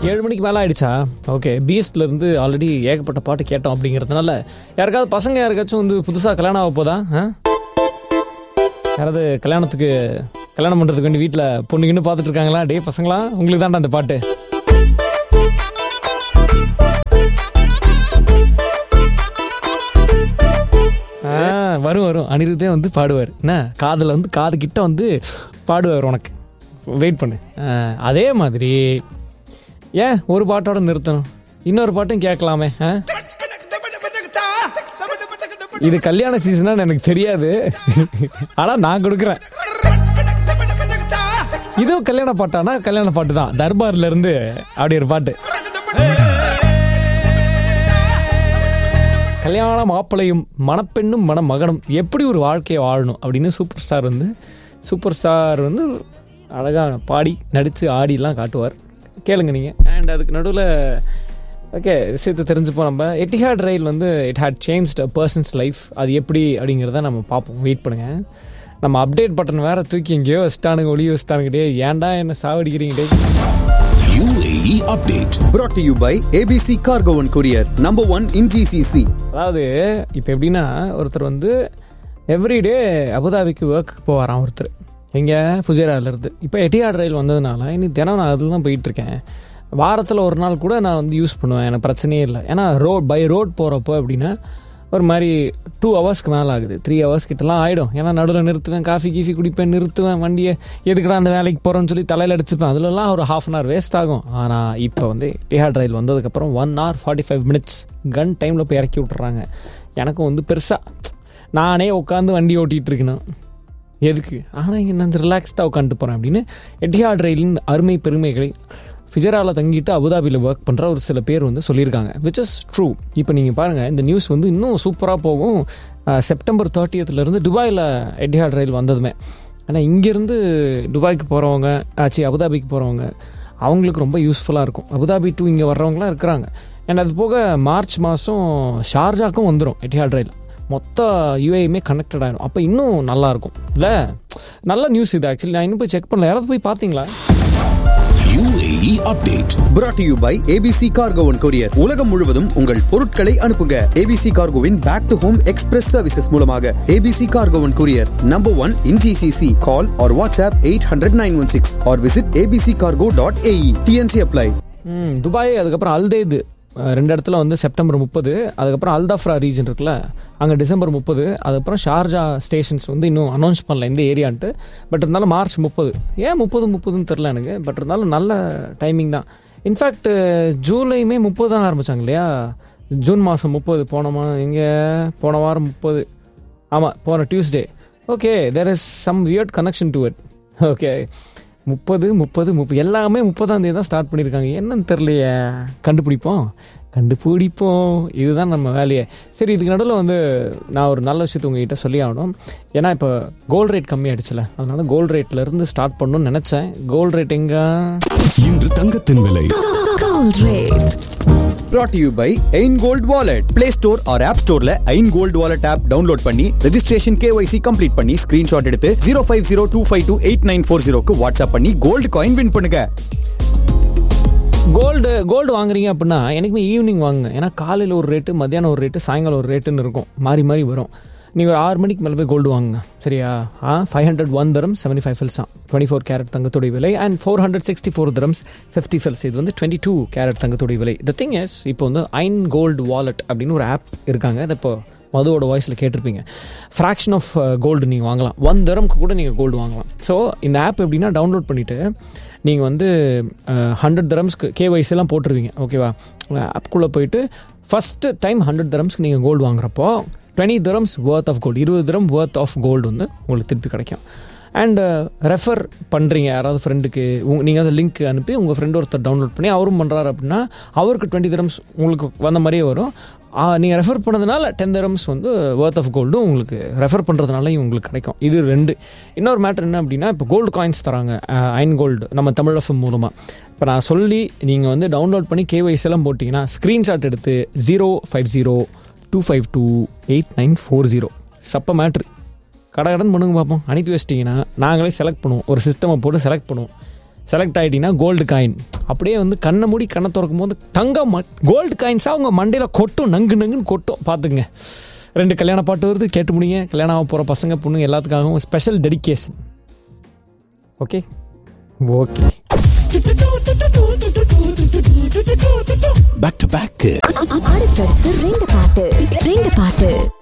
ஏழு மணிக்கு மேலே ஆயிடுச்சா ஓகே பீஸ்ட்ல இருந்து ஆல்ரெடி ஏகப்பட்ட பாட்டு கேட்டோம் அப்படிங்கிறதுனால யாருக்காவது பசங்க யாருக்காச்சும் வந்து புதுசாக கல்யாணம் ஆக போதா ஆ? யாராவது கல்யாணத்துக்கு கல்யாணம் பண்ணுறதுக்கு வேண்டி வீட்டில் பொண்ணுங்கன்னு பார்த்துட்டு இருக்காங்களா டே பசங்களா உங்களுக்கு தான்டா அந்த பாட்டு ஆ, வரும் வரும் அனிருத்தே வந்து பாடுவார் என்ன காதில் வந்து காது கிட்ட வந்து பாடுவார் உனக்கு வெயிட் பண்ணு ஆ, அதே மாதிரி ஏன் ஒரு பாட்டோட நிறுத்தணும் இன்னொரு பாட்டும் கேட்கலாமே ஆ? இது கல்யாண சீசனான்னு எனக்கு தெரியாது ஆனால் நான் கொடுக்குறேன் இதுவும் கல்யாண பாட்டானா கல்யாண பாட்டு தான் தர்பார்ல இருந்து அப்படி ஒரு பாட்டு கல்யாண மாப்பிளையும் மணப்பெண்ணும் மணமகனும் எப்படி ஒரு வாழ்க்கையை வாழணும் அப்படின்னு சூப்பர் ஸ்டார் வந்து சூப்பர் ஸ்டார் வந்து அழகாக பாடி நடித்து ஆடிலாம் காட்டுவார் கேளுங்க நீங்கள் அண்ட் அதுக்கு நடுவில் ஓகே விஷயத்தை தெரிஞ்சுப்போம் நம்ம எட்டிஹாட் ரயில் வந்து it had changed a person's life அது எப்படி அப்படிங்கிறத நம்ம பார்ப்போம் வெயிட் பண்ணுங்கள் நம்ம அப்டேட் பட்டன் வேற தூக்கி எங்கேயோ வச்சிட்டானுங்க ஒளி வச்சிட்டானுங்க ஏன்டா என்ன சாவடிக்கிறீங்க டே UAE update. brought to you by ABC Cargo and Courier, number one in GCC. அதாவது இப்போ எப்படின்னா ஒருத்தர் வந்து எவ்ரிடே அபுதாபிக்கு ஒர்க் போவாராம் ஒருத்தர் எங்கே இருந்து இப்போ எட்டியாட் ரயில் வந்ததுனால இனி தினம் நான் அதில் தான் போயிட்டுருக்கேன் வாரத்தில் ஒரு நாள் கூட நான் வந்து யூஸ் பண்ணுவேன் எனக்கு பிரச்சனையே இல்லை ஏன்னா ரோட் பை ரோட் போகிறப்போ அப்படின்னா ஒரு மாதிரி டூ ஹவர்ஸ்க்கு மேலே ஆகுது த்ரீ ஹவர்ஸ் கிட்டலாம் ஆகிடும் ஏன்னா நடுவில் நிறுத்துவேன் காஃபி கீஃபி குடிப்பேன் நிறுத்துவேன் வண்டியை எதுக்குடா அந்த வேலைக்கு போகிறோன்னு சொல்லி தலையில் அடிச்சுப்பேன் அதுலலாம் ஒரு ஹாஃப் அன் ஹவர் வேஸ்ட் ஆகும் ஆனால் இப்போ வந்து டிஹாட் ரயில் வந்ததுக்கப்புறம் one hour forty five minutes கன் டைமில் போய் இறக்கி விட்டுறாங்க எனக்கும் வந்து பெருசாக நானே உட்காந்து வண்டி ஓட்டிகிட்டு இருக்கணும் எதுக்கு ஆனால் இங்கே நான் ரிலாக்ஸ்டாக உட்காந்துட்டு போகிறேன் அப்படின்னு எட்டிஹாட் ரயிலின் அருமை பெருமைகளை ஃபிஜராவில் தங்கிட்டு அபுதாபியில் ஒர்க் பண்ணுற ஒரு சில பேர் வந்து சொல்லியிருக்காங்க விச் இஸ் ட்ரூ இப்போ நீங்கள் பாருங்கள் இந்த நியூஸ் வந்து இன்னும் சூப்பராக போகும் அஹ், செப்டம்பர் தேர்ட்டியத்துலேருந்து துபாயில் எட்டிஹாட் ரயில் வந்ததுமே ஆனால் இங்கேருந்து துபாய்க்கு போகிறவங்க ஆச்சு அபுதாபிக்கு போகிறவங்க அவங்களுக்கு ரொம்ப யூஸ்ஃபுல்லாக இருக்கும் அபுதாபி டு இங்கே வர்றவங்களாம் இருக்கிறாங்க அண்ட் அது போக மார்ச் மாதம் ஷார்ஜாக்கும் வந்துடும் எட்டிஹாட் ரயில் மொத்த யூஏயுமே கனெக்டட் ஆகிடும் அப்போ இன்னும் நல்லாயிருக்கும் இல்லை நல்ல நியூஸ் இது ஆக்சுவலி நான் இன்னும் போய் செக் பண்ணல யாராவது போய் பார்த்தீங்களா UAE update. brought to you by ABC Cargo and Courier. உலகம் முழுவதும் உங்கள் பொருட்களை அனுப்புங்க ABC Cargoவின் back to home express services மூலமாக ABC Cargo and Courier, number one in GCC. Call or WhatsApp 800-916 or visit abccargo.ae. TNC apply. ம், Dubai அதுக்கப்புறம் அல்தேது அஹ், ரெண்டு இடத்துல வந்து செப்டம்பர் முப்பது அதுக்கப்புறம் அல்தாஃப்ரா ரீஜன் இருக்குல்ல அங்கே டிசம்பர் முப்பது அதுக்கப்புறம் ஷார்ஜா ஸ்டேஷன்ஸ் வந்து இன்னும் அனௌன்ஸ் பண்ணல இந்த ஏரியான்ட்டு பட் இருந்தாலும் மார்ச் முப்பது ஏன் முப்பது முப்பதுன்னு தெரில எனக்கு பட் இருந்தாலும் நல்ல டைமிங் தான் இன்ஃபேக்ட் ஜூலையுமே முப்பது தான் ஆரம்பித்தாங்க இல்லையா ஜூன் மாதம் முப்பது போனோமா எங்கே போன வாரம் முப்பது ஆமாம் போன Tuesday okay there is some weird connection to it okay முப்பது முப்பது முப்பது எல்லாமே முப்பதாம் தேதி தான் ஸ்டார்ட் பண்ணியிருக்காங்க என்னன்னு தெரியலையே கண்டுபிடிப்போம் கண்டுபிடிப்போம் இதுதான் நம்ம வேலையே சரி இதுக்கு நடுவில் வந்து நான் ஒரு நல்ல விஷயத்தை உங்ககிட்ட சொல்லி ஆகணும் ஏன்னா இப்போ கோல்ட் ரேட் கம்மியாயிடுச்சுல அதனால கோல்ட் ரேட்லேருந்து ஸ்டார்ட் பண்ணணும்னு நினச்சேன் கோல்ட் ரேட் எங்கே இன்று தங்கத்தின் விலை Gold rate. brought to you by Ain Gold Wallet. Play Store or App Storeல Ain Gold Wallet app download பண்ணி registration KYC complete பண்ணி screenshot எடுத்து 0502528940 க்கு வாட்ஸ்அப் பண்ணி கோல்டு காயின் வின் பண்ணுங்க கோல்டு கோல்டு வாங்குறீங்க அப்படின்னா எனக்குமே ஈவினிங் வாங்குங்க ஏன்னா காலையில் ஒரு ரேட்டு மத்தியானம் ஒரு ரேட்டு சாயங்காலம் ஒரு ரேட்டுன்னு இருக்கும் மாறி மாறி வரும் நீங்கள் ஒரு ஆறு மணிக்கு மேலே போய் கோல்டு வாங்குங்க சரியா ஆ five hundred one dirhams seventy five fils தான் டுவெண்ட்டி ஃபோர் கேரட் தங்கத்துடைய விலை and four hundred sixty four dirhams fifty fils இது வந்து டுவெண்ட்டி டூ கேரட் தங்கத்துடைய விலை த திங் இஸ் இப்போ வந்து ஐன் கோல்டு வாலெட் அப்படின்னு ஒரு ஆப் இருக்காங்க அது இப்போ மதுவோட வாய்ஸில் கேட்டிருப்பீங்க ஃப்ராக்ஷன் ஆஃப் கோல்டு நீங்கள் வாங்கலாம் ஒன் தரம்க்கு கூட நீங்கள் கோல்டு வாங்கலாம் ஸோ இந்த ஆப் எப்படின்னா டவுன்லோட் பண்ணிவிட்டு நீங்கள் வந்து ஹண்ட்ரட் தரம்ஸ்க்கு கேஒய்சிலாம் போட்டுருவீங்க ஓகேவா ஆப்குள்ளே போயிட்டு ஃபஸ்ட்டு டைம் ஹண்ட்ரட் தரம்ஸ்க்கு நீங்கள் கோல்டு வாங்குறப்போ twenty dirhams worth of gold இருபது தரம் worth ஆஃப் கோல்டு வந்து உங்களுக்கு திருப்பி கிடைக்கும் அண்ட் ரெஃபர் பண்ணுறீங்க யாராவது ஃப்ரெண்டுக்கு உங்க நீங்கள் அந்த லிங்க் அனுப்பி உங்கள் ஃப்ரெண்டு ஒருத்தர் டவுன்லோட் பண்ணி அவரும் பண்ணுறாரு அப்படின்னா அவருக்கு டுவெண்ட்டி தரம்ஸ் உங்களுக்கு வந்த மாதிரியே வரும் நீங்கள் ரெஃபர் பண்ணதுனால டென் தரம்ஸ் வந்து worth ஆஃப் கோல்டும் உங்களுக்கு ரெஃபர் பண்ணுறதுனாலையும் உங்களுக்கு கிடைக்கும் இது ரெண்டு இன்னொரு மேட்டர் என்ன அப்படின்னா இப்போ கோல்டு காயின்ஸ் தராங்க அயன் கோல்டு நம்ம தமிழ் எஃப்எம் மூலமாக இப்போ நான் சொல்லி நீங்கள் வந்து டவுன்லோட் பண்ணி கேஒய்ஸ் எல்லாம் போட்டிங்கன்னா ஸ்க்ரீன்ஷாட் எடுத்து zero five zero two five two eight nine four zero சப்ப மேட்ரு கடை கடன் பண்ணுங்க பார்ப்போம் அனுப்பி வச்சிட்டிங்கன்னா நாங்களே செலக்ட் பண்ணுவோம் ஒரு சிஸ்டமை போட்டு செலக்ட் பண்ணுவோம் செலக்ட் ஆகிட்டிங்கன்னா கோல்டு காயின் அப்படியே வந்து கண்ணை மூடி கண்ணை திறக்கும் போது தங்கம் கோல்டு காயின்ஸாக உங்கள் மண்டையில் கொட்டும் நங்கு நங்குன்னு கொட்டும் பார்த்துங்க ரெண்டு கல்யாண பாட்டு வருது கேட்டு முடியுங்க கல்யாணம் ஆக போகிற பசங்க பொண்ணுங்க எல்லாத்துக்காகவும் special dedication okay okay back to back அடுத்தடுத்து ரெண்டு பாட்டு ரெண்டு பாட்டு